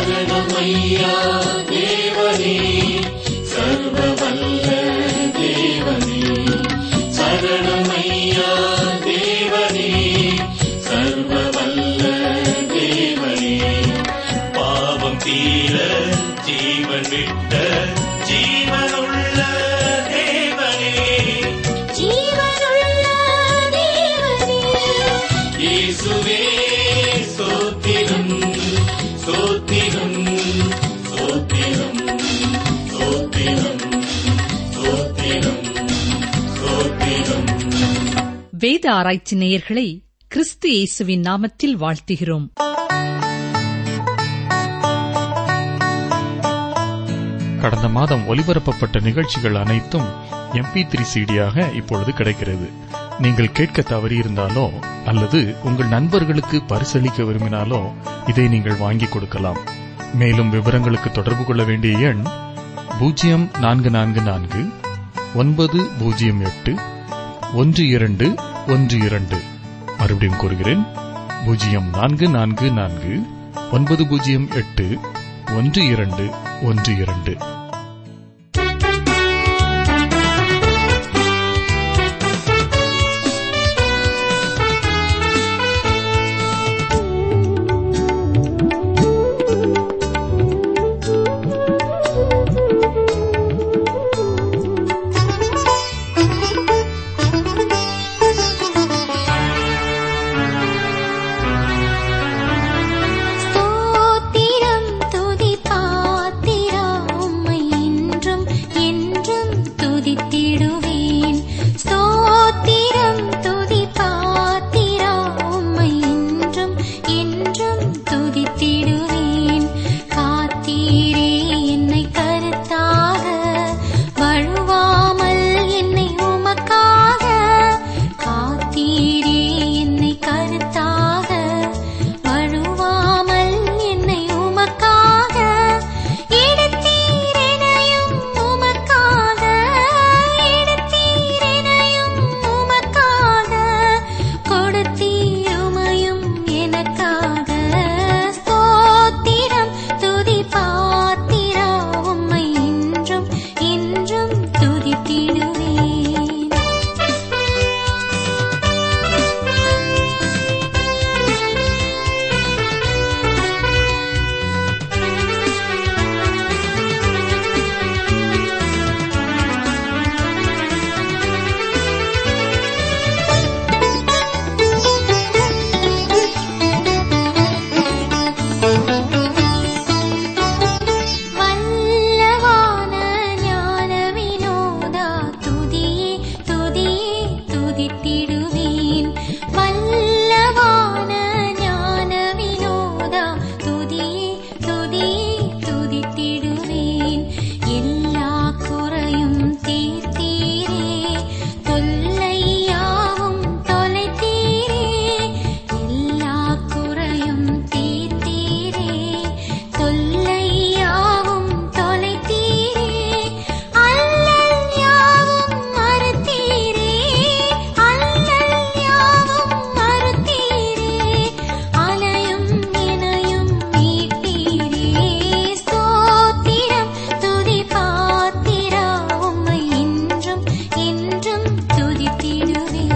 சரணமையா தேவனே சர்வ வல்ல தேவனே சரணமையா தேவனே சர்வ வல்ல தேவனே பாவம் தீர ஜீவன் விட்ட ஜீவனுள்ள தேவனே ஜீவனுள்ள தேவனே இயேசுவே சோத்திரம் சோத்திரம் சோத்திரம் சோத்திரம் சோத்திரம் சோத்திரம் வேத ஆராய்ச்சி நேயர்களை கிறிஸ்து இயேசுவின் நாமத்தில் வாழ்த்துகிறோம் கடந்த மாதம் ஒலிபரப்பப்பட்ட நிகழ்ச்சிகள் அனைத்தும் எம்பி த்ரீ சிடியாக இப்பொழுது கிடைக்கிறது நீங்கள் கேட்க தவறியிருந்தாலோ அல்லது உங்கள் நண்பர்களுக்கு பரிசளிக்க விரும்பினாலோ இதை நீங்கள் வாங்கிக் கொடுக்கலாம் மேலும் விவரங்களுக்கு தொடர்பு கொள்ள வேண்டிய எண் பூஜ்ஜியம் நான்கு நான்கு நான்கு ஒன்பது பூஜ்ஜியம் எட்டு ஒன்று இரண்டு ஒன்று இரண்டு மறுபடியும் கூறுகிறேன் பூஜ்ஜியம் நான்கு நான்கு நான்கு ஒன்பது பூஜ்ஜியம் எட்டு ஒன்று இரண்டு ஒன்று இரண்டு ஸ்தோத்திரம் துதி பாத்திரா உம்மை இன்றும் என்றும் துதித்திடுவேன் ஸ்தோத்திரம் துதி பாத்திரா உம்மை இன்றும் என்றும் துதித்திடுவேன் காத்தீரே என்னை கருத்தாக வழுவாமல் என்னை உமக்காக காத்தீரே என்னை கருத்தாக வழுவாமல் என்னை உமக்காக எடுத்தீரெனையும் உமக்காக எடுத்தீரெனையும் உமக்காக கொடுத்தீருமையும் எனக்காக ஸ்தோத்திரம் துதி பாத்திரா உம்மை இன்றும் இன்றும் துதித்திடுவேன் வல்லவான ஞான வினோதா துதியே துதியே துதித்திடுவேன் வல்லவான ஞான வினோதா துதியே துதியே துதித்திடுவேன் எல்லா குறையும் தீர்த்தீரே தொல்லையாவும் தொலைத்தீரே எல்லா குறையும் தீர்த்தீரே தொல்லையாவும் தொலைத்தீரே அல்லல் யாவும் மறுத்தீரே அல்லல் யாவும் மறுத்தீரே அலையும் இணையும் மீட்டீரே ஸ்தோத்திரம் துதி பாத்திரா உம்மை இன்றும் இன்றும் துதித்திடுவேன்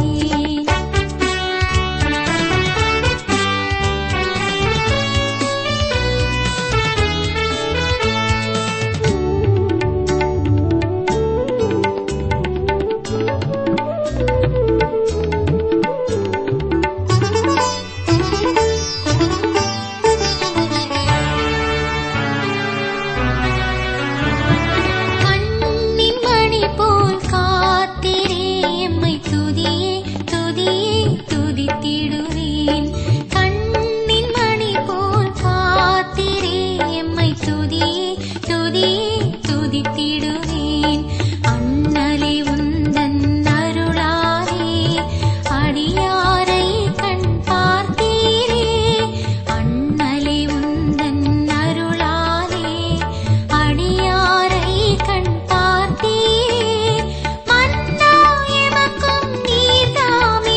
கண்ணின் மணி போல் காத்திரே எம்மை துதியே துதியே துதித்திடுவேன் கண்ணின் மணி போல் காத்திரே எம்மை துதியே துதியே துதித்திடுவேன் அண்ணலே உந்தன் அருளாலே அடியாரை கண் பார்த்தீரே அண்ணலே உந்தன் அருளாலே அடியாரை கண் பார்த்தீரே மன்னா எமக்கும் நீர்தாமே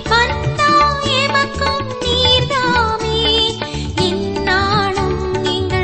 மன்னா எமக்கும் நீர்தாமே இந்நாளும் நீங்க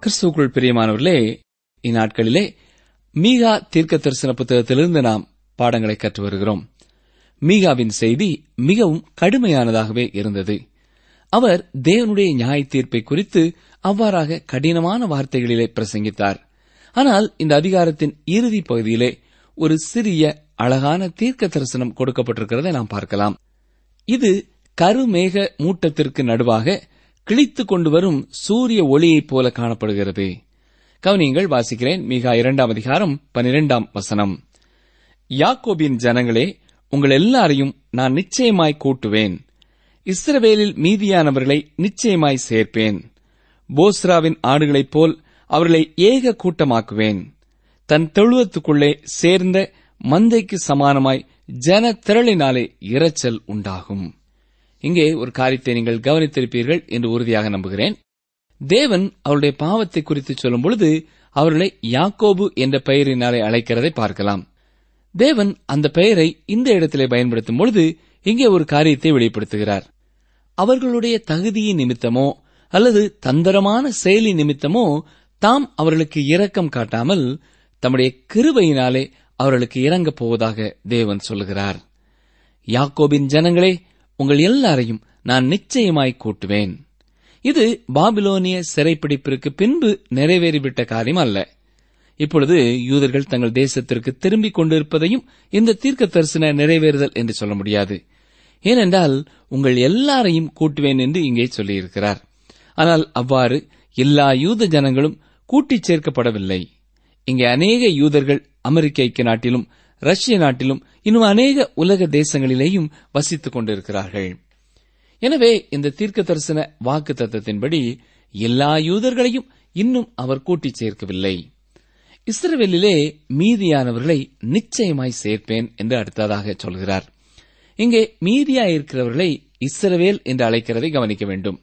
கிறிஸ்துவுக்குள் பிரியமானவர்களே இந்நாட்களிலே மீகா தீர்க்க தரிசன புத்தகத்திலிருந்து நாம் பாடங்களை கற்று வருகிறோம் மீகாவின் செய்தி மிகவும் கடுமையானதாகவே இருந்தது அவர் தேவனுடைய நியாய தீர்ப்பை குறித்து அவ்வாறாக கடினமான வார்த்தைகளிலே பிரசங்கித்தார் ஆனால் இந்த அதிகாரத்தின் இறுதி பகுதியிலே ஒரு சிறிய அழகான தீர்க்க தரிசனம் கொடுக்கப்பட்டிருக்கிறதை நாம் பார்க்கலாம் இது கருமேக மூட்டத்திற்கு நடுவாக கிழித்துக் கொண்டு வரும் சூரிய ஒளியைப் போல காணப்படுகிறது கவனியங்கள் வாசிக்கிறேன் மிக இரண்டாம் அதிகாரம் பனிரெண்டாம் வசனம் யாக்கோபின் ஜனங்களே உங்கள் எல்லாரையும் நான் நிச்சயமாய் கூட்டுவேன் இஸ்ரவேலில் மீதியானவர்களை நிச்சயமாய் சேர்ப்பேன் போஸ்ராவின் ஆடுகளைப் போல் அவர்களை ஏக கூட்டமாக்குவேன் தன் தொழுவத்துக்குள்ளே சேர்ந்த மந்தைக்கு சமானமாய் ஜன திரளினாலே இரைச்சல் உண்டாகும் இங்கே ஒரு காரியத்தை நீங்கள் கவனித்திருப்பீர்கள் என்று உறுதியாக நம்புகிறேன் தேவன் அவருடைய பாவத்தை குறித்து சொல்லும் பொழுது அவர்களை யாக்கோபு என்ற பெயரினாலே அழைக்கிறதை பார்க்கலாம் தேவன் அந்த பெயரை இந்த இடத்திலே பயன்படுத்தும் பொழுது இங்கே ஒரு காரியத்தை வெளிப்படுத்துகிறார் அவர்களுடைய தகுதியின் நிமித்தமோ அல்லது தந்திரமான செயலி நிமித்தமோ தாம் அவர்களுக்கு இரக்கம் காட்டாமல் தம்முடைய கிருபையினாலே அவர்களுக்கு இறங்கப் போவதாக தேவன் சொல்லுகிறார் யாக்கோபின் ஜனங்களே உங்கள் எல்லாரையும் நான் நிச்சயமாய் கூட்டுவேன் இது பாபிலோனிய சிறைப்பிடிப்பிற்கு பின்பு நிறைவேறிவிட்ட காரியம் அல்ல இப்பொழுது யூதர்கள் தங்கள் தேசத்திற்கு திரும்பிக் கொண்டிருப்பதையும் இந்த தீர்க்க தரிசன நிறைவேறுதல் என்று சொல்ல முடியாது ஏனென்றால் உங்கள் எல்லாரையும் கூட்டுவேன் என்று இங்கே சொல்லியிருக்கிறார் ஆனால் அவ்வாறு எல்லா யூத ஜனங்களும் கூட்டிச் சேர்க்கப்படவில்லை இங்கே அநேக யூதர்கள் அமெரிக்க ஐக்கிய நாட்டிலும் ரஷ்ய நாட்டிலும் இன்னும் அநேக உலக தேசங்களிலேயும் வசித்துக் கொண்டிருக்கிறார்கள் எனவே இந்த தீர்க்க தரிசன வாக்கு தத்தத்தின்படி எல்லா யூதர்களையும் இன்னும் அவர் கூட்டிச் சேர்க்கவில்லை இஸ்ரவேலிலே மீதியானவர்களை நிச்சயமாய் சேர்ப்பேன் என்று அடுத்ததாக சொல்கிறார் இங்கே மீதியாயிருக்கிறவர்களை இஸ்ரவேல் என்று அழைக்கிறதை கவனிக்க வேண்டும்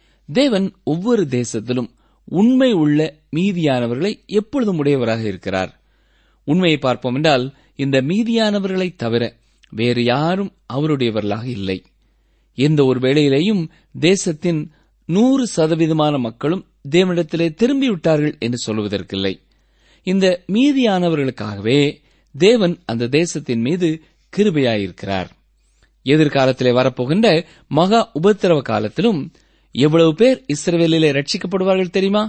தேவன் ஒவ்வொரு தேசத்திலும் உண்மை உள்ள மீதியானவர்களை எப்பொழுதும் உடையவராக இருக்கிறார் உண்மையை பார்ப்போம் என்றால் இந்த மீதியானவர்களை தவிர வேறு யாரும் அவருடையவர்களாக இல்லை எந்த ஒரு வேளையிலேயும் தேசத்தின் நூறு சதவீதமான மக்களும் தேவனிடத்திலே திரும்பிவிட்டார்கள் என்று சொல்வதற்கில்லை இந்த மீதியானவர்களுக்காகவே தேவன் அந்த தேசத்தின் மீது கிருபையாயிருக்கிறார் எதிர்காலத்திலே வரப்போகின்ற மகா உபத்திரவ காலத்திலும் எவ்வளவு பேர் இஸ்ரவேலிலே ரட்சிக்கப்படுவார்கள் தெரியுமா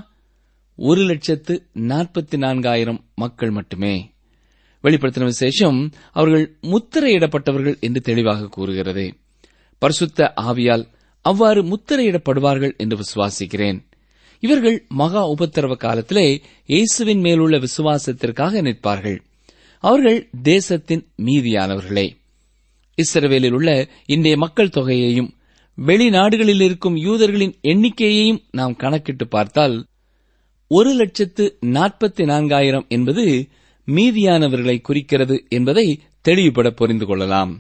ஒரு லட்சத்து நாற்பத்தி நான்காயிரம் மக்கள் மட்டுமே வெளிப்படுத்தின விசேஷம் அவர்கள் முத்திரையிடப்பட்டவர்கள் என்று தெளிவாக கூறுகிறது பரிசுத்த ஆவியால் அவ்வாறு முத்திரையிடப்படுவார்கள் என்று விசுவாசிக்கிறேன் இவர்கள் மகா உபத்திரவ காலத்திலே இயேசுவின் மேலுள்ள விசுவாசத்திற்காக நிற்பார்கள் அவர்கள் தேசத்தின் மீதியானவர்களே இஸ்ரவேலில் உள்ள இன்றைய மக்கள் தொகையையும் வெளிநாடுகளில் இருக்கும் யூதர்களின் எண்ணிக்கையையும் நாம் கணக்கிட்டு பார்த்தால் ஒரு லட்சத்து நாற்பத்தி நான்காயிரம் என்பது மீதியானவர்களை குறிக்கிறது என்பதை தெளிவுபட புரிந்து கொள்ளலாம்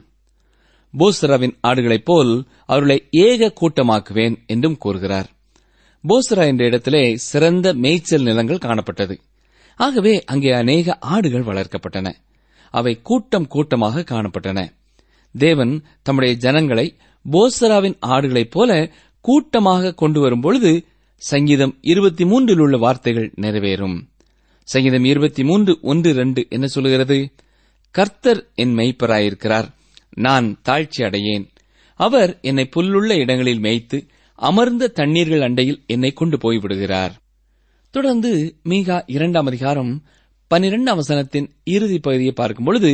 போஸ்ராவின் ஆடுகளைப் போல் அவர்களை ஏக கூட்டமாக்குவேன் என்றும் கூறுகிறார் போஸ்ரா என்ற இடத்திலே சிறந்த மேய்ச்சல் நிலங்கள் காணப்பட்டது ஆகவே அங்கே அநேக ஆடுகள் வளர்க்கப்பட்டன அவை கூட்டம் கூட்டமாக காணப்பட்டன தேவன் தம்முடைய ஜனங்களை போஸ்ராவின் ஆடுகளைப் போல கூட்டமாக கொண்டு வரும்பொழுது சங்கீதம் இருபத்தி மூன்றில் உள்ள வார்த்தைகள் நிறைவேறும் சங்கீதம் இருபத்தி மூன்று ஒன்று ரெண்டு என்ன சொல்லுகிறது கர்த்தர் என் மெய்ப்பராயிருக்கிறார் நான் தாழ்ச்சி அடையேன் அவர் என்னை புல்லுள்ள இடங்களில் மேய்த்து அமர்ந்த தண்ணீர்கள் அண்டையில் என்னை கொண்டு போய்விடுகிறார் தொடர்ந்து மீகா இரண்டாம் அதிகாரம் பனிரெண்டாம் வசனத்தின் இறுதி பகுதியை பார்க்கும் பொழுது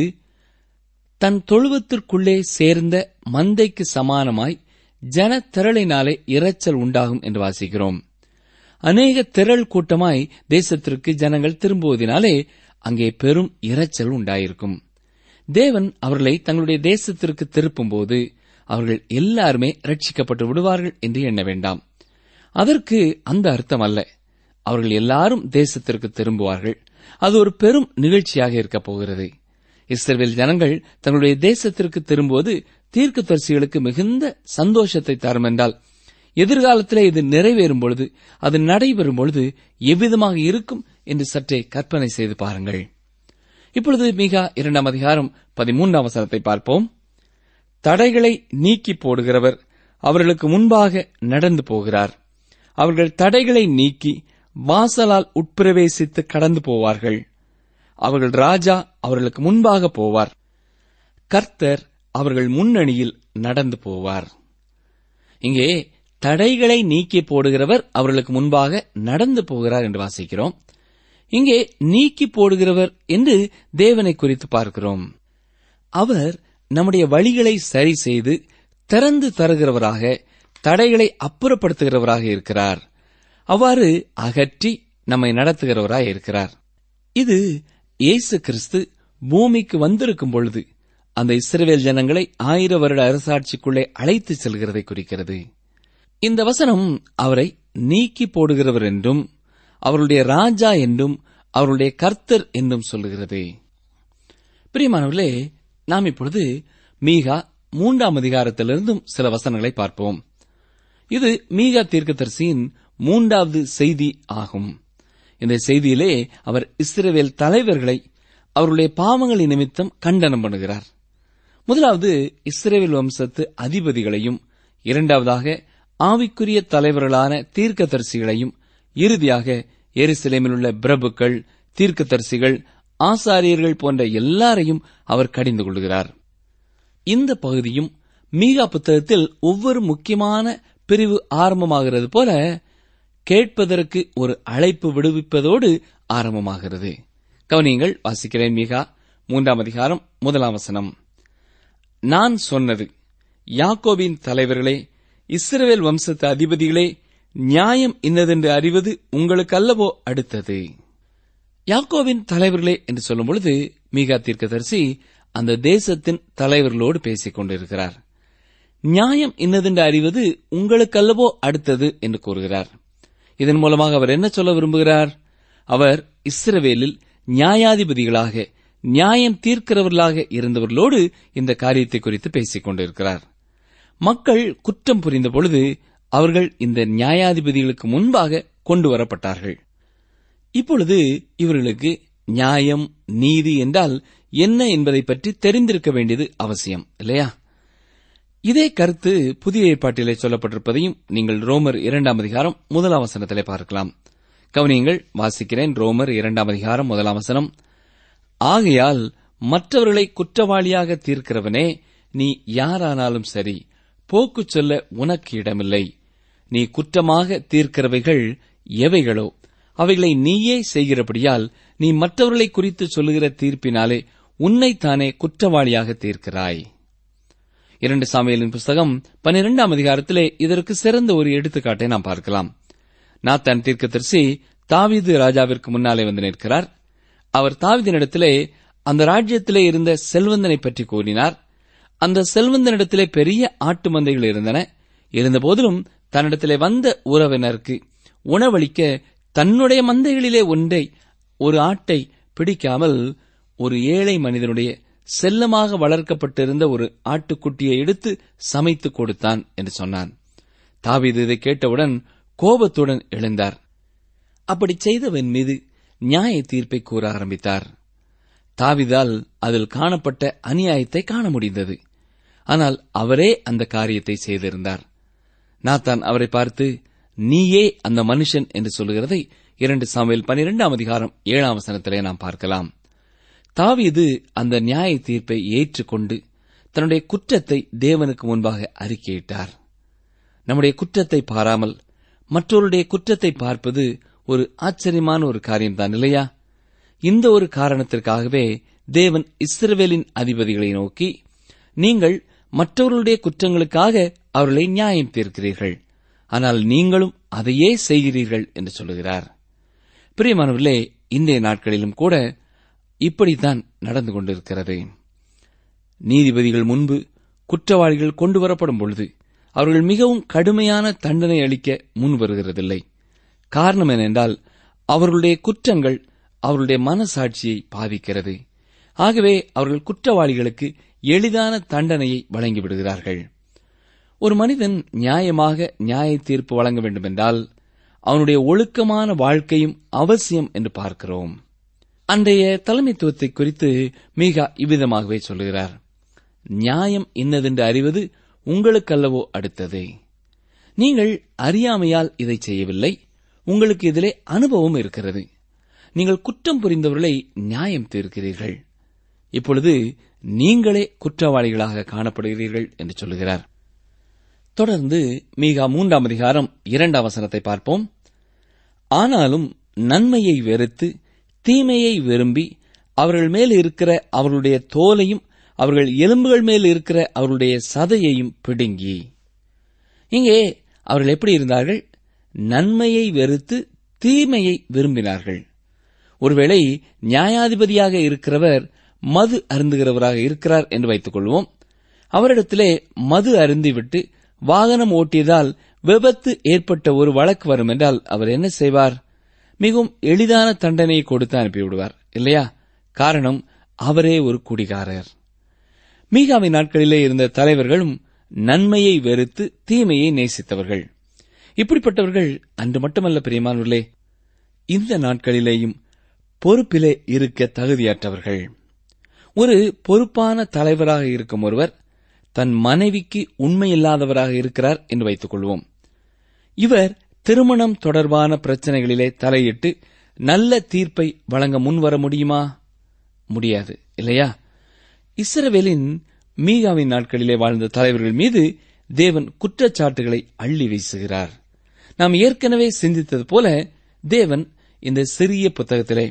தன் தொழுவத்திற்குள்ளே சேர்ந்த மந்தைக்கு சமானமாய் ஜன திரளினாலே இரைச்சல் உண்டாகும் என்று வாசிக்கிறோம் அநேக திரள் கூட்டமாய் தேசத்திற்கு ஜனங்கள் திரும்புவதினாலே அங்கே பெரும் இரைச்சல் உண்டாயிருக்கும் தேவன் அவர்களை தங்களுடைய தேசத்திற்கு திருப்பும்போது அவர்கள் எல்லாருமே ரட்சிக்கப்பட்டு விடுவார்கள் என்று எண்ண வேண்டாம் அதற்கு அந்த அர்த்தம் அல்ல அவர்கள் எல்லாரும் தேசத்திற்கு திரும்புவார்கள் அது ஒரு பெரும் நிகழ்ச்சியாக இருக்கப் போகிறது இஸ்ரேல் ஜனங்கள் தங்களுடைய தேசத்திற்கு திரும்புவது தீர்க்கதரிசிகளுக்கு மிகுந்த சந்தோஷத்தை தரும் என்றால் எதிர்காலத்திலே இது நிறைவேறும் பொழுது அது நடைபெறும் பொழுது எவ்விதமாக இருக்கும் என்று சற்றே கற்பனை செய்து பாருங்கள் இப்பொழுது மிக இரண்டாம் அதிகாரம் பதிமூன்றாம் வசனத்தை பார்ப்போம் தடைகளை நீக்கி போடுகிறவர் அவர்களுக்கு முன்பாக நடந்து போகிறார் அவர்கள் தடைகளை நீக்கி வாசலால் உட்பிரவேசித்து கடந்து போவார்கள் அவர்கள் ராஜா அவர்களுக்கு முன்பாக போவார் கர்த்தர் அவர்கள் முன்னணியில் நடந்து போவார் இங்கே தடைகளை நீக்கி போடுகிறவர் அவர்களுக்கு முன்பாக நடந்து போகிறார் என்று வாசிக்கிறோம் இங்கே நீக்கி போடுகிறவர் என்று தேவனை குறித்து பார்க்கிறோம் அவர் நம்முடைய வழிகளை சரி செய்து திறந்து தருகிறவராக தடைகளை அப்புறப்படுத்துகிறவராக இருக்கிறார் அவ்வாறு அகற்றி நம்மை நடத்துகிறவராய் இருக்கிறார் இது இயேசு கிறிஸ்து பூமிக்கு வந்திருக்கும் பொழுது அந்த இஸ்ரவேல் ஜனங்களை ஆயிர வருட அரசாட்சிக்குள்ளே அழைத்து செல்கிறதை குறிக்கிறது இந்த வசனம் அவரை நீக்கி போடுகிறவர் என்றும் அவருடைய ராஜா என்றும் அவருடைய கர்த்தர் என்றும் சொல்லுகிறது பிரியமானவர்களே நாம் இப்பொழுது மீகா மூன்றாம் அதிகாரத்திலிருந்தும் சில வசனங்களை பார்ப்போம் இது மீகா தீர்க்கதரிசியின் மூன்றாவது செய்தி ஆகும் இந்த செய்தியிலே அவர் இஸ்ரவேல் தலைவர்களை அவருடைய பாவங்களின் நிமித்தம் கண்டனம் பண்ணுகிறார் முதலாவது இஸ்ரேல் வம்சத்து அதிபதிகளையும் இரண்டாவதாக ஆவிக்குரிய தலைவர்களான தீர்க்கதரிசிகளையும் இறுதியாக எருசலேமில் உள்ள பிரபுக்கள் தீர்க்கதரிசிகள் ஆசாரியர்கள் போன்ற எல்லாரையும் அவர் கடிந்து கொள்கிறார் இந்த பகுதியும் மீகா புத்தகத்தில் ஒவ்வொரு முக்கியமான பிரிவு ஆரம்பமாகிறது போல கேட்பதற்கு ஒரு அழைப்பு விடுவிப்பதோடு ஆரம்பமாகிறது கவனியங்கள் வாசிக்கிறேன் மீகா மூன்றாம் அதிகாரம் முதலாம் வசனம் நான் சொன்னது யாக்கோபின் தலைவர்களே இஸ்ரவேல் வம்சத்து அதிபதிகளே நியாயம் இன்னதென்று அறிவது உங்களுக்கு அல்லவோ அடுத்தது யாக்கோவின் தலைவர்களே என்று சொல்லும் பொழுது மீகா தீர்க்கதரிசி அந்த தேசத்தின் தலைவர்களோடு பேசிக் கொண்டிருக்கிறார் நியாயம் இன்னதென்று அறிவது உங்களுக்கல்லவோ அடுத்தது என்று கூறுகிறார் இதன் மூலமாக அவர் என்ன சொல்ல விரும்புகிறார் அவர் இஸ்ரவேலில் நியாயாதிபதிகளாக நியாயம் தீர்க்கிறவர்களாக இருந்தவர்களோடு இந்த காரியத்தை குறித்து பேசிக் கொண்டிருக்கிறார் மக்கள் குற்றம் புரிந்த பொழுது அவர்கள் இந்த நியாயாதிபதிகளுக்கு முன்பாக கொண்டு வரப்பட்டார்கள் இப்பொழுது இவர்களுக்கு நியாயம் நீதி என்றால் என்ன என்பதை பற்றி தெரிந்திருக்க வேண்டியது அவசியம் இல்லையா இதே கருத்து புதிய ஏற்பாட்டிலே சொல்லப்பட்டிருப்பதையும் நீங்கள் ரோமர் இரண்டாம் அதிகாரம் முதலாம் வசனத்திலே பார்க்கலாம் கவனியங்கள் வாசிக்கிறேன் ரோமர் இரண்டாம் அதிகாரம் முதலாம் வசனம் ஆகையால் மற்றவர்களை குற்றவாளியாக தீர்க்கிறவனே நீ யாரானாலும் சரி போக்கு சொல்ல உனக்கு இடமில்லை நீ குற்றமாக தீர்க்கிறவைகள் எவைகளோ அவைகளை நீயே செய்கிறபடியால் நீ மற்றவர்களை குறித்து சொல்லுகிற தீர்ப்பினாலே உன்னைத்தானே குற்றவாளியாக தீர்க்கிறாய் இரண்டு சாமியலின் புஸ்தகம் பன்னிரெண்டாம் அதிகாரத்திலே இதற்கு சிறந்த ஒரு எடுத்துக்காட்டை நாம் பார்க்கலாம் நாத்தான் தீர்க்கதரிசி தாவீது ராஜாவிற்கு முன்னாலே வந்து நிற்கிறார் அவர் தாவீதினிடத்திலே அந்த ராஜ்யத்திலே இருந்த செல்வந்தனை பற்றி கூறினார் அந்த செல்வந்தனிடத்திலே பெரிய ஆட்டு மந்தைகள் இருந்தன இருந்தபோதிலும் தன்னிடத்திலே வந்த உறவினருக்கு உணவளிக்க தன்னுடைய மந்தைகளிலே ஒன்றை ஒரு ஆட்டை பிடிக்காமல் ஒரு ஏழை மனிதனுடைய செல்லமாக வளர்க்கப்பட்டிருந்த ஒரு ஆட்டுக்குட்டியை எடுத்து சமைத்து கொடுத்தான் என்று சொன்னான் தாவீது இதை கேட்டவுடன் கோபத்துடன் எழுந்தார் அப்படி செய்தவன் மீது நியாய தீர்ப்பை கூற ஆரம்பித்தார் தாவிதால் அதில் காணப்பட்ட அநியாயத்தை காண முடிந்தது ஆனால் அவரே அந்த காரியத்தை செய்திருந்தார் நாத்தான் அவரை பார்த்து நீயே அந்த மனுஷன் என்று சொல்லுகிறதை இரண்டு சாமியில் பனிரெண்டாம் அதிகாரம் ஏழாம் வசனத்திலே நாம் பார்க்கலாம் தாவீது அந்த நியாய தீர்ப்பை ஏற்றுக்கொண்டு தன்னுடைய குற்றத்தை தேவனுக்கு முன்பாக அறிக்கையிட்டார் நம்முடைய குற்றத்தை பாராமல் மற்றவருடைய குற்றத்தை பார்ப்பது ஒரு ஆச்சரியமான ஒரு காரியம்தான் இல்லையா இந்த ஒரு காரணத்திற்காகவே தேவன் இஸ்ரவேலின் அதிபதிகளை நோக்கி நீங்கள் மற்றவர்களுடைய குற்றங்களுக்காக அவர்களை நியாயம் தீர்க்கிறீர்கள் ஆனால் நீங்களும் அதையே செய்கிறீர்கள் என்று சொல்லுகிறார் பிரியமானவர்களே இன்றைய நாட்களிலும் கூட இப்படித்தான் நடந்து கொண்டிருக்கிறது நீதிபதிகள் முன்பு குற்றவாளிகள் கொண்டு வரப்படும் பொழுது அவர்கள் மிகவும் கடுமையான தண்டனை அளிக்க முன் வருகிறதில்லை காரணம் என்னென்றால் அவர்களுடைய குற்றங்கள் அவர்களுடைய மனசாட்சியை பாதிக்கிறது ஆகவே அவர்கள் குற்றவாளிகளுக்கு எளிதான தண்டனையை வழங்கிவிடுகிறார்கள் ஒரு மனிதன் நியாயமாக நியாய தீர்ப்பு வழங்க வேண்டுமென்றால் அவனுடைய ஒழுக்கமான வாழ்க்கையும் அவசியம் என்று பார்க்கிறோம் அன்றைய தலைமைத்துவத்தை குறித்து மிக இவ்விதமாகவே சொல்லுகிறார் நியாயம் இன்னதென்று அறிவது உங்களுக்கல்லவோ அடுத்தது நீங்கள் அறியாமையால் இதை செய்யவில்லை உங்களுக்கு இதிலே அனுபவம் இருக்கிறது நீங்கள் குற்றம் புரிந்தவர்களை நியாயம் தீர்க்கிறீர்கள் இப்பொழுது நீங்களே குற்றவாளிகளாக காணப்படுகிறீர்கள் என்று சொல்லுகிறார் தொடர்ந்து மீகா மூன்றாம் அதிகாரம் இரண்டாம் வசனத்தை பார்ப்போம் ஆனாலும் நன்மையை வெறுத்து தீமையை விரும்பி அவர்கள் மேல் இருக்கிற அவர்களுடைய தோலையும் அவர்கள் எலும்புகள் மேல் இருக்கிற அவர்களுடைய சதையையும் பிடுங்கி இங்கே அவர்கள் எப்படி இருந்தார்கள் நன்மையை வெறுத்து தீமையை விரும்பினார்கள் ஒருவேளை நியாயாதிபதியாக இருக்கிறவர் மது அருந்துகிறவராக இருக்கிறார் என்று வைத்துக் கொள்வோம் அவரிடத்திலே மது அருந்திவிட்டு வாகனம் ஓட்டியதால் விபத்து ஏற்பட்ட ஒரு வழக்கு வரும் என்றால் அவர் என்ன செய்வார் மிகவும் எளிதான தண்டனையை கொடுத்து அனுப்பிவிடுவார் இல்லையா காரணம் அவரே ஒரு குடிகாரர் மீகாவின் நாட்களிலே இருந்த தலைவர்களும் நன்மையை வெறுத்து தீமையை நேசித்தவர்கள் இப்படிப்பட்டவர்கள் அன்று மட்டுமல்ல பிரியமானவர்களே இந்த நாட்களிலேயும் பொறுப்பிலே இருக்க தகுதியற்றவர்கள் ஒரு பொறுப்பான தலைவராக இருக்கும் ஒருவர் தன் மனைவிக்கு உண்மையில்லாதவராக இருக்கிறார் என்று வைத்துக் கொள்வோம் இவர் திருமணம் தொடர்பான பிரச்சனைகளிலே தலையிட்டு நல்ல தீர்ப்பை வழங்க முன்வர முடியுமா முடியாது இல்லையா இஸ்ரவேலின் மீகாவின் நாட்களிலே வாழ்ந்த தலைவர்கள் மீது தேவன் குற்றச்சாட்டுகளை அள்ளி வீசுகிறார் நாம் ஏற்கனவே சிந்தித்தது போல தேவன் இந்த சிறிய புத்தகத்திலே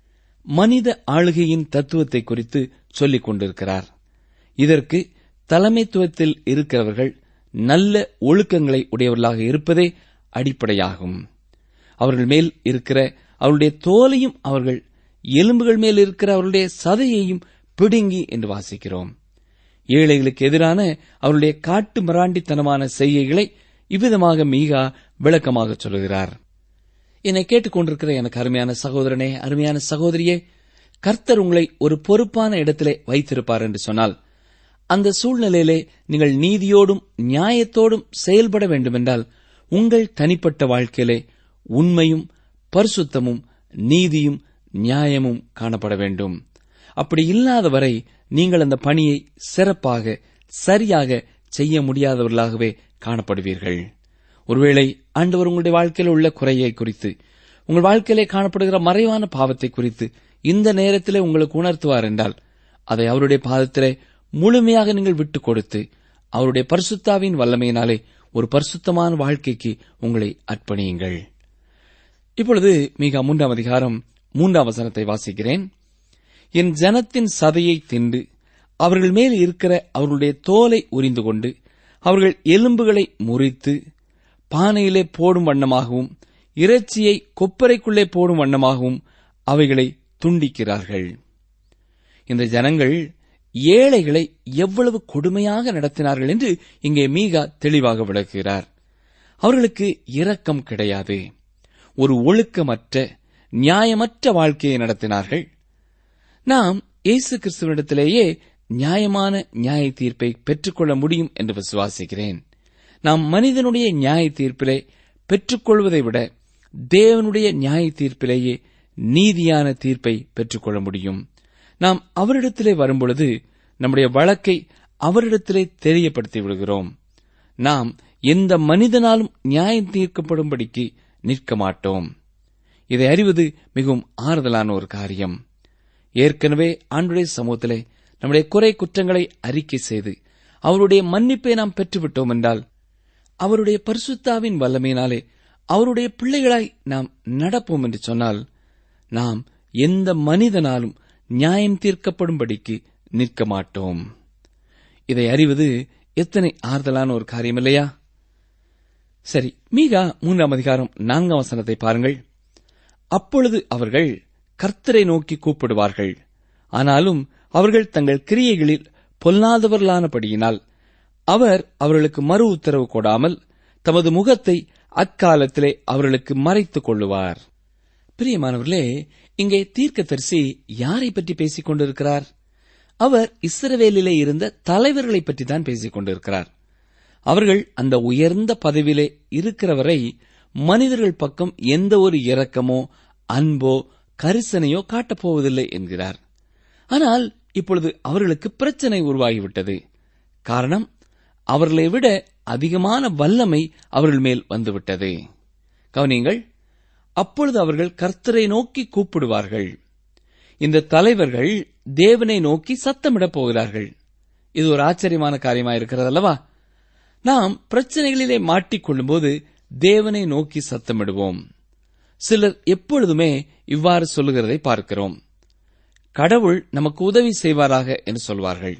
மனித ஆளுகையின் தத்துவத்தை குறித்து சொல்லிக் கொண்டிருக்கிறார் இதற்கு தலைமைத்துவத்தில் இருக்கிறவர்கள் நல்ல ஒழுக்கங்களை உடையவர்களாக இருப்பதே அடிப்படையாகும் அவர்கள் மேல் இருக்கிற அவருடைய தோலையும் அவர்கள் எலும்புகள் மேல் இருக்கிற அவருடைய சதையையும் பிடுங்கி என்று வாசிக்கிறோம் ஏழைகளுக்கு எதிரான அவருடைய காட்டு மிராண்டித்தனமான செய்கைகளை இவ்விதமாக மீகா விளக்கமாக சொல்லுகிறார் என்னை கேட்டுக்கொண்டிருக்கிற எனக்கு அருமையான சகோதரனே அருமையான சகோதரியே கர்த்தர் உங்களை ஒரு பொறுப்பான இடத்திலே வைத்திருப்பார் என்று சொன்னால் அந்த சூழ்நிலையிலே நீங்கள் நீதியோடும் நியாயத்தோடும் செயல்பட வேண்டுமென்றால் உங்கள் தனிப்பட்ட வாழ்க்கையிலே உண்மையும் பரிசுத்தமும் நீதியும் நியாயமும் காணப்பட வேண்டும் அப்படி இல்லாத வரை நீங்கள் அந்த பணியை சிறப்பாக சரியாக செய்ய முடியாதவர்களாகவே காணப்படுவீர்கள் ஒருவேளை ஆண்டவர் உங்களுடைய வாழ்க்கையில் உள்ள குறையை குறித்து உங்கள் வாழ்க்கையிலே காணப்படுகிற மறைவான பாவத்தை குறித்து இந்த நேரத்திலே உங்களுக்கு உணர்த்துவார் என்றால் அதை அவருடைய பாதத்திலே முழுமையாக நீங்கள் விட்டுக் கொடுத்து அவருடைய பரிசுத்தாவின் வல்லமையினாலே ஒரு பரிசுத்தமான வாழ்க்கைக்கு உங்களை அர்ப்பணியுங்கள் இப்பொழுது மிக மூன்றாம் அதிகாரம் மூன்றாம் வசனத்தை வாசிக்கிறேன் என் ஜனத்தின் சதையை தின்று அவர்கள் மேல் இருக்கிற அவர்களுடைய தோலை உரிந்து கொண்டு அவர்கள் எலும்புகளை முறித்து பானையிலே போடும் வண்ணமாகவும் இறைச்சியை கொப்பரைக்குள்ளே போடும் வண்ணமாகவும் அவைகளை துண்டிக்கிறார்கள் இந்த ஜனங்கள் ஏழைகளை எவ்வளவு கொடுமையாக நடத்தினார்கள் என்று இங்கே மீகா தெளிவாக விளக்குகிறார் அவர்களுக்கு இரக்கம் கிடையாது ஒரு ஒழுக்கமற்ற நியாயமற்ற வாழ்க்கையை நடத்தினார்கள் நாம் இயேசு கிறிஸ்துவனிடத்திலேயே நியாயமான நியாய தீர்ப்பை பெற்றுக்கொள்ள முடியும் என்று விசுவாசிக்கிறேன் நாம் மனிதனுடைய நியாய தீர்ப்பிலே பெற்றுக்கொள்வதை விட தேவனுடைய நியாய தீர்ப்பிலேயே நீதியான தீர்ப்பை பெற்றுக்கொள்ள முடியும் நாம் அவரிடத்திலே வரும்பொழுது நம்முடைய வழக்கை அவரிடத்திலே தெரியப்படுத்தி விடுகிறோம் நாம் எந்த மனிதனாலும் நியாயம் தீர்க்கப்படும்படிக்கு நிற்க மாட்டோம் இதை அறிவது மிகவும் ஆறுதலான ஒரு காரியம் ஏற்கனவே ஆண்டுடைய சமூகத்திலே நம்முடைய குறை குற்றங்களை அறிக்கை செய்து அவருடைய மன்னிப்பை நாம் பெற்றுவிட்டோம் என்றால் அவருடைய பரிசுத்தாவின் வல்லமையினாலே அவருடைய பிள்ளைகளாய் நாம் நடப்போம் என்று சொன்னால் நாம் எந்த மனிதனாலும் நியாயம் தீர்க்கப்படும்படிக்கு நிற்க மாட்டோம் இதை அறிவது எத்தனை ஆறுதலான ஒரு காரியம் இல்லையா சரி மீகா மூன்றாம் அதிகாரம் நான்காம் வசனத்தை பாருங்கள் அப்பொழுது அவர்கள் கர்த்தரை நோக்கி கூப்பிடுவார்கள் ஆனாலும் அவர்கள் தங்கள் கிரியைகளில் பொல்லாதவர்களானபடியினால் அவர் அவர்களுக்கு மறு உத்தரவு கொடாமல் தமது முகத்தை அக்காலத்திலே அவர்களுக்கு மறைத்துக் கொள்ளுவார் பிரியமானவர்களே இங்கே தீர்க்கதரிசி யாரை பற்றி பேசிக் கொண்டிருக்கிறார் அவர் இஸ்ரவேலிலே இருந்த தலைவர்களை பற்றி தான் பேசிக் கொண்டிருக்கிறார் அவர்கள் அந்த உயர்ந்த பதவியிலே இருக்கிறவரை மனிதர்கள் பக்கம் எந்த ஒரு இரக்கமோ அன்போ கரிசனையோ காட்டப்போவதில்லை என்கிறார் ஆனால் இப்பொழுது அவர்களுக்கு பிரச்சனை உருவாகிவிட்டது காரணம் அவர்களை விட அதிகமான வல்லமை அவர்கள் மேல் வந்துவிட்டது கவனியங்கள் அப்பொழுது அவர்கள் கர்த்தரை நோக்கி கூப்பிடுவார்கள் இந்த தலைவர்கள் தேவனை நோக்கி சத்தமிடப் போகிறார்கள் இது ஒரு ஆச்சரியமான காரியமா இருக்கிறது அல்லவா நாம் பிரச்சனைகளிலே மாட்டிக்கொள்ளும்போது தேவனை நோக்கி சத்தமிடுவோம் சிலர் எப்பொழுதுமே இவ்வாறு சொல்லுகிறதை பார்க்கிறோம் கடவுள் நமக்கு உதவி செய்வாராக என்று சொல்வார்கள்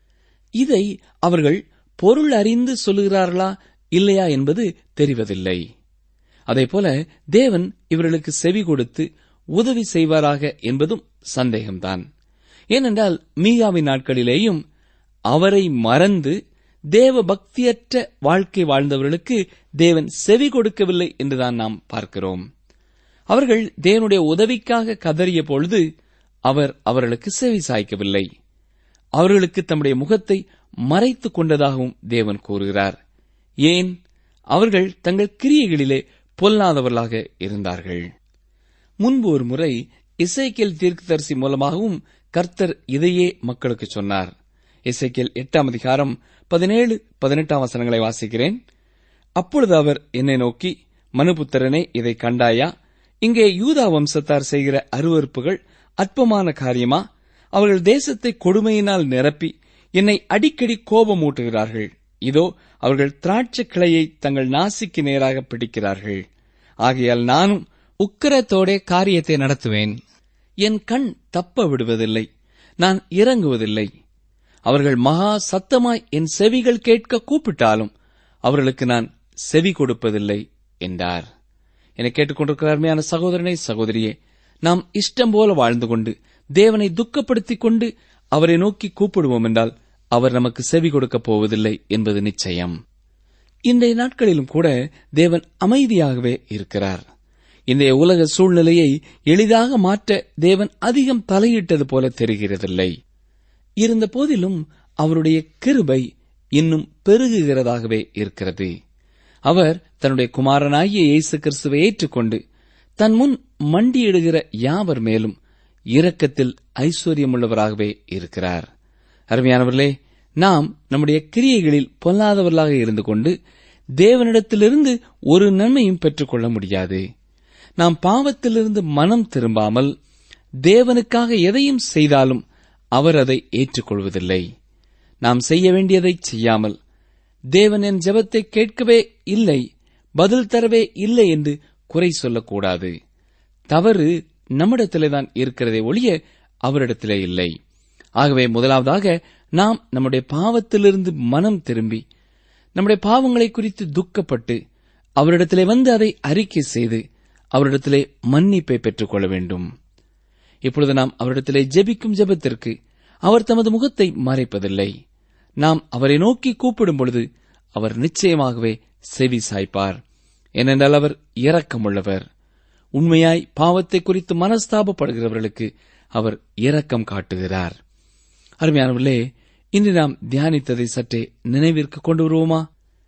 இதை அவர்கள் பொருள் அறிந்து சொல்லுகிறார்களா இல்லையா என்பது தெரிவதில்லை அதேபோல தேவன் இவர்களுக்கு செவி கொடுத்து உதவி செய்வாராக என்பதும் சந்தேகம்தான் ஏனென்றால் மீகாவின் நாட்களிலேயும் அவரை மறந்து தேவ பக்தியற்ற வாழ்க்கை வாழ்ந்தவர்களுக்கு தேவன் செவி கொடுக்கவில்லை என்றுதான் நாம் பார்க்கிறோம் அவர்கள் தேவனுடைய உதவிக்காக கதறிய பொழுது அவர் அவர்களுக்கு செவி சாய்க்கவில்லை அவர்களுக்கு தம்முடைய முகத்தை மறைத்துக் கொண்டதாகவும் தேவன் கூறுகிறார் ஏன் அவர்கள் தங்கள் கிரியைகளிலே பொல்லாதவர்களாக இருந்தார்கள் முன்பு ஒரு முறை இசைக்கேல் தீர்க்கதரிசி மூலமாகவும் கர்த்தர் இதையே மக்களுக்கு சொன்னார் இசைக்கேல் எட்டாம் அதிகாரம் பதினேழு பதினெட்டாம் வசனங்களை வாசிக்கிறேன் அப்பொழுது அவர் என்னை நோக்கி மனுபுத்திரனே இதை கண்டாயா இங்கே யூதா வம்சத்தார் செய்கிற அருவறுப்புகள் அற்பமான காரியமா அவர்கள் தேசத்தை கொடுமையினால் நிரப்பி என்னை அடிக்கடி கோபமூட்டுகிறார்கள் இதோ அவர்கள் திராட்சை கிளையை தங்கள் நாசிக்கு நேராக பிடிக்கிறார்கள் ஆகையால் நானும் உக்கிரத்தோடே காரியத்தை நடத்துவேன் என் கண் தப்ப விடுவதில்லை நான் இறங்குவதில்லை அவர்கள் மகா சத்தமாய் என் செவிகள் கேட்க கூப்பிட்டாலும் அவர்களுக்கு நான் செவி கொடுப்பதில்லை என்றார் என்னை கேட்டுக்கொண்டிருக்கிற அருமையான சகோதரனை சகோதரியே நாம் இஷ்டம் போல வாழ்ந்து கொண்டு தேவனை துக்கப்படுத்திக் கொண்டு அவரை நோக்கி கூப்பிடுவோம் என்றால் அவர் நமக்கு செவி கொடுக்கப் போவதில்லை என்பது நிச்சயம் இன்றைய நாட்களிலும் கூட தேவன் அமைதியாகவே இருக்கிறார் இன்றைய உலக சூழ்நிலையை எளிதாக மாற்ற தேவன் அதிகம் தலையிட்டது போல தெரிகிறதில்லை இருந்த போதிலும் அவருடைய கிருபை இன்னும் பெருகுகிறதாகவே இருக்கிறது அவர் தன்னுடைய குமாரனாகிய இயேசு கிறிஸ்துவை ஏற்றுக்கொண்டு தன் முன் மண்டியிடுகிற யாவர் மேலும் இரக்கத்தில் ஐஸ்வர்யமுள்ளவராகவே இருக்கிறார் அருமையானவர்களே நாம் நம்முடைய கிரியைகளில் பொல்லாதவர்களாக இருந்து கொண்டு தேவனிடத்திலிருந்து ஒரு நன்மையும் பெற்றுக்கொள்ள முடியாது நாம் பாவத்திலிருந்து மனம் திரும்பாமல் தேவனுக்காக எதையும் செய்தாலும் அவர் அதை ஏற்றுக்கொள்வதில்லை நாம் செய்ய வேண்டியதை செய்யாமல் தேவன் என் ஜெபத்தை கேட்கவே இல்லை பதில் தரவே இல்லை என்று குறை சொல்லக்கூடாது தவறு நம்மிடத்திலேதான் இருக்கிறதே ஒழிய அவரிடத்திலே இல்லை ஆகவே முதலாவதாக நாம் நம்முடைய பாவத்திலிருந்து மனம் திரும்பி நம்முடைய பாவங்களை குறித்து துக்கப்பட்டு அவரிடத்திலே வந்து அதை அறிக்கை செய்து அவரிடத்திலே மன்னிப்பை பெற்றுக்கொள்ள வேண்டும் இப்பொழுது நாம் அவரிடத்திலே ஜெபிக்கும் ஜெபத்திற்கு அவர் தமது முகத்தை மறைப்பதில்லை நாம் அவரை நோக்கி கூப்பிடும் பொழுது அவர் நிச்சயமாகவே செவி சாய்ப்பார் ஏனென்றால் அவர் இரக்கமுள்ளவர் உண்மையாய் பாவத்தை குறித்து மனஸ்தாபப்படுகிறவர்களுக்கு அவர் இரக்கம் காட்டுகிறார் அருமையானவர்களே இன்று நாம் தியானித்ததை சற்றே நினைவிற்கு கொண்டு வருவோமா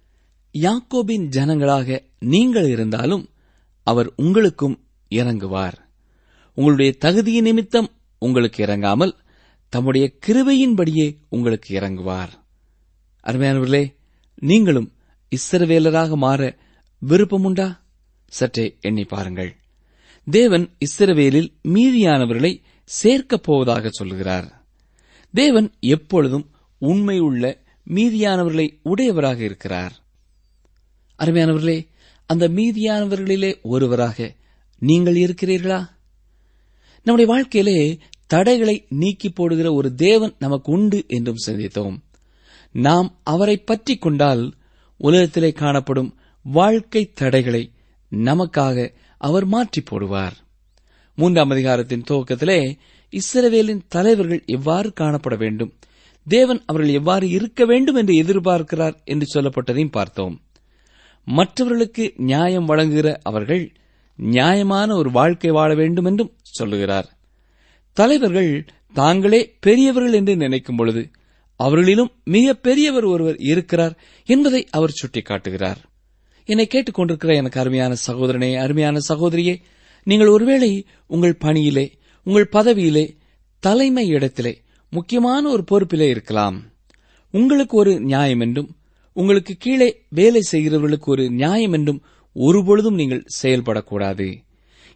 யாக்கோபின் ஜனங்களாக நீங்கள் இருந்தாலும் அவர் உங்களுக்கும் இறங்குவார் உங்களுடைய தகுதியின் நிமித்தம் உங்களுக்கு இறங்காமல் தம்முடைய கிருபையின்படியே உங்களுக்கு இறங்குவார் அருமையானவர்களே நீங்களும் இஸ்ரவேலராக மாற விருப்பமுண்டா சற்றே எண்ணி பாருங்கள் தேவன் இஸ்ரவேலில் மீதியானவர்களை சேர்க்கப் போவதாக சொல்கிறார் தேவன் எப்பொழுதும் உண்மை உள்ள மீதியானவர்களை உடையவராக இருக்கிறார் அருமையானவர்களே அந்த மீதியானவர்களிலே ஒருவராக நீங்கள் இருக்கிறீர்களா நம்முடைய வாழ்க்கையிலே தடைகளை நீக்கி போடுகிற ஒரு தேவன் நமக்கு உண்டு என்றும் சிந்தித்தோம் நாம் அவரை பற்றிக் கொண்டால் உலகத்திலே காணப்படும் வாழ்க்கை தடைகளை நமக்காக அவர் மாற்றி போடுவார் மூன்றாம் அதிகாரத்தின் துவக்கத்திலே இஸ்ரவேலின் தலைவர்கள் எவ்வாறு காணப்பட வேண்டும் தேவன் அவர்கள் எவ்வாறு இருக்க வேண்டும் என்று எதிர்பார்க்கிறார் என்று சொல்லப்பட்டதையும் பார்த்தோம் மற்றவர்களுக்கு நியாயம் வழங்குகிற அவர்கள் நியாயமான ஒரு வாழ்க்கை வாழ வேண்டும் என்றும் சொல்லுகிறார் தலைவர்கள் தாங்களே பெரியவர்கள் என்று நினைக்கும் பொழுது அவர்களிலும் மிக பெரியவர் ஒருவர் இருக்கிறார் என்பதை அவர் சுட்டிக்காட்டுகிறார் என்னை கேட்டுக்கொண்டிருக்கிற எனக்கு அருமையான சகோதரனே அருமையான சகோதரியே நீங்கள் ஒருவேளை உங்கள் பணியிலே உங்கள் பதவியிலே தலைமை இடத்திலே முக்கியமான ஒரு பொறுப்பிலே இருக்கலாம் உங்களுக்கு ஒரு நியாயம் என்றும் உங்களுக்கு கீழே வேலை செய்கிறவர்களுக்கு ஒரு நியாயம் என்றும் ஒருபொழுதும் நீங்கள் செயல்படக்கூடாது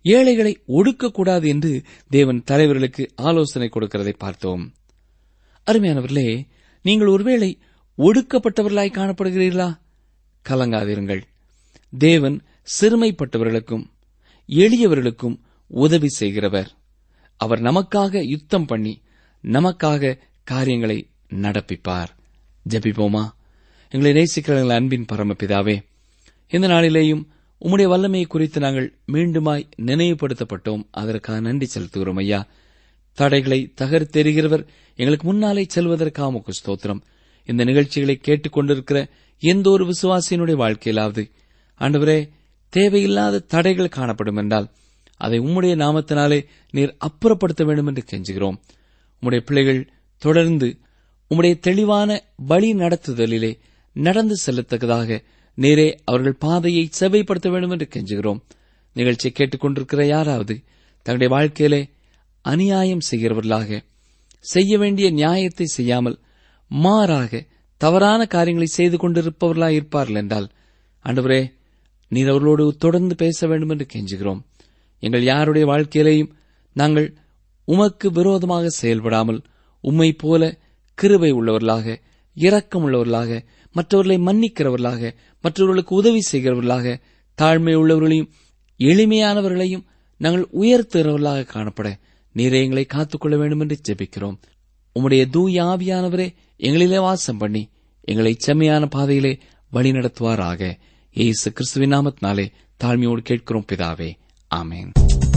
ஏழைகளை ஒடுக்கக்கூடாது என்று தேவன் தலைவர்களுக்கு ஆலோசனை கொடுக்கிறதை பார்த்தோம் அருமையானவர்களே நீங்கள் ஒருவேளை ஒடுக்கப்பட்டவர்களாய் காணப்படுகிறீர்களா கலங்காதிருங்கள் தேவன் சிறுமைப்பட்டவர்களுக்கும் எளியவர்களுக்கும் உதவி செய்கிறவர் அவர் நமக்காக யுத்தம் பண்ணி நமக்காக காரியங்களை நடப்பிப்பார் ஜெபிப்போமா எங்களை நேசிக்கிற எங்கள் அன்பின் பரமபிதாவே இந்த நாளிலேயும் உம்முடைய வல்லமையை குறித்து நாங்கள் மீண்டுமாய் நினைவுபடுத்தப்பட்டோம் அதற்காக நன்றி செலுத்துகிறோம் ஐயா தடைகளை தகர்த்தெறிகிறவர் எங்களுக்கு முன்னாலே செல்வதற்காக உமக்கு ஸ்தோத்திரம் இந்த நிகழ்ச்சிகளை கேட்டுக்கொண்டிருக்கிற எந்த ஒரு விசுவாசியினுடைய வாழ்க்கையிலாவது ஆண்டவரே தேவையில்லாத தடைகள் காணப்படும் என்றால் அதை உம்முடைய நாமத்தினாலே நீர் அப்புறப்படுத்த வேண்டும் என்று கெஞ்சுகிறோம் உம்முடைய பிள்ளைகள் தொடர்ந்து உம்முடைய தெளிவான வழி நடத்துதலிலே நடந்து செல்லத்தக்கதாக நேரே அவர்கள் பாதையை செவைப்படுத்த வேண்டும் என்று கெஞ்சுகிறோம் நிகழ்ச்சியை கேட்டுக்கொண்டிருக்கிற யாராவது தங்களுடைய வாழ்க்கையிலே அநியாயம் செய்கிறவர்களாக செய்ய வேண்டிய நியாயத்தை செய்யாமல் மாறாக தவறான காரியங்களை செய்து கொண்டிருப்பவர்களாக இருப்பார்கள் என்றால் ஆண்டவரே நீர் அவர்களோடு தொடர்ந்து பேச வேண்டும் என்று கெஞ்சுகிறோம் எங்கள் யாருடைய வாழ்க்கையிலேயும் நாங்கள் உமக்கு விரோதமாக செயல்படாமல் உம்மை போல கிருபை உள்ளவர்களாக இரக்கம் உள்ளவர்களாக மற்றவர்களை மன்னிக்கிறவர்களாக மற்றவர்களுக்கு உதவி செய்கிறவர்களாக தாழ்மை உள்ளவர்களையும் எளிமையானவர்களையும் நாங்கள் உயர்த்துகிறவர்களாக காணப்பட நீரே எங்களை காத்துக்கொள்ள வேண்டும் என்று ஜெபிக்கிறோம் உம்முடைய தூய ஆவியானவரே எங்களிலே வாசம் பண்ணி எங்களை செம்மையான பாதையிலே வழிநடத்துவாராக இயேசு கிறிஸ்துவின் நாமத்தினாலே தாழ்மையோடு கேட்கிறோம் பிதாவே ஆமென்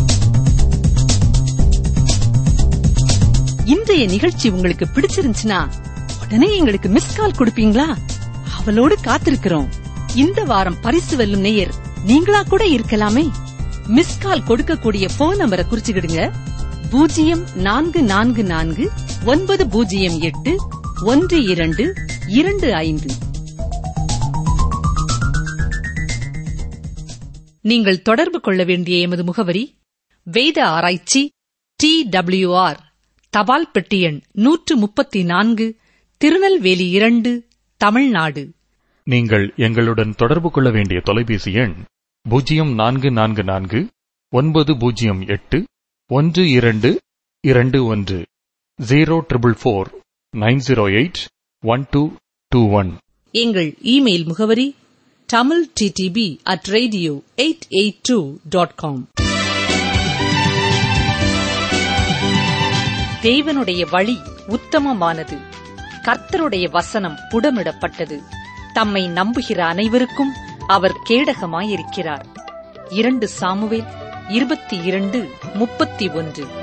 இன்றைய நிகழ்ச்சி உங்களுக்கு பிடிச்சிருந்துச்சுன்னா உடனே எங்களுக்கு மிஸ் கால் கொடுப்பீங்களா அவளோடு காத்திருக்கிறோம் இந்த வாரம் பரிசு வெல்லும் நேயர் நீங்களா கூட இருக்கலாமே மிஸ் கால் கொடுக்கக்கூடிய போன் நம்பரை குறிச்சுக்கிடுங்க பூஜ்ஜியம் நான்கு நான்கு நான்கு ஒன்பது பூஜ்ஜியம் எட்டு ஒன்று இரண்டு இரண்டு ஐந்து நீங்கள் தொடர்பு கொள்ள வேண்டிய எமது முகவரி வேத ஆராய்ச்சி டி டபிள்யூஆர் தபால் பெட்டி எண் நூற்று முப்பத்தி நான்கு திருநெல்வேலி இரண்டு தமிழ்நாடு நீங்கள் எங்களுடன் தொடர்பு கொள்ள வேண்டிய தொலைபேசி எண் பூஜ்ஜியம் நான்கு நான்கு நான்கு ஒன்பது பூஜ்ஜியம் எட்டு ஒன்று இரண்டு இரண்டு ஒன்று zero triple four nine zero eight one two two one எங்கள் இமெயில் முகவரி Tamil TDP at radio eight eight two dot com தேவனுடைய வழி உத்தமமானது கர்த்தருடைய வசனம் புடமிடப்பட்டது தம்மை நம்புகிற அனைவருக்கும் அவர் கேடகமாயிருக்கிறார் இரண்டு சாமுவேல் இருபத்தி இரண்டு முப்பத்தி ஒன்று